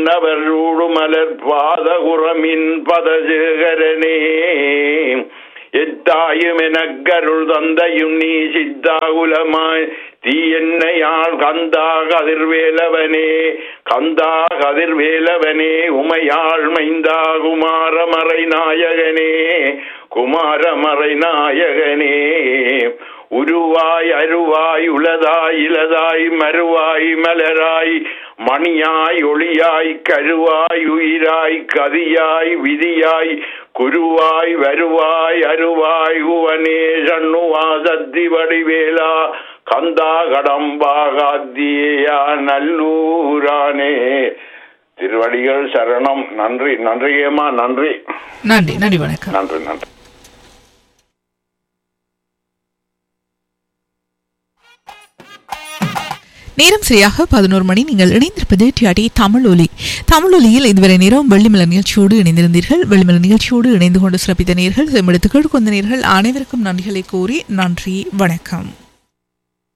நவரோடு மலர் பாதகுரமின் பதஜேகரனே எத்தாயும் எனக்கருள் தந்தையும் நீ சித்தாகுலமாய் தீ என்னையாள் கந்தா கதிர்வேலவனே கந்தா கதிர்வேலவனே உமையாள் மைந்தா குமாரமறை நாயகனே குமாரமறை நாயகனே உருவாய் அருவாய் உளதாய் இலதாய் மறுவாய் மலராய் மணியாய் ஒளியாய் கருவாய் உயிராய் கதியாய் விதியாய் குருவாய் வருவாய் அருவாய் உவனே சண்ணுவா சத்தி வடிவேலா கந்தா கடம்பா காத்தியா நல்லூரானே திருவடிகள் சரணம் நன்றி நன்றியேமா நன்றி நன்றி நன்றி வணக்கம் நன்றி நன்றி நேரம் சரியாக பதினோரு மணி நீங்கள் இணைந்திருப்பது டிஆடி தமிழ் ஒலி தமிழ் ஒலியில் இதுவரை நேரம் வெள்ளிமலர் நிகழ்ச்சியோடு இணைந்திருந்தீர்கள் வெள்ளிமலர் நிகழ்ச்சியோடு இணைந்து கொண்டு சிறப்பித்த நேர்கள் செம்பெடுத்துக்கள் கொண்ட நேர்கள் அனைவருக்கும் நன்றிகளை கூறி நன்றி வணக்கம்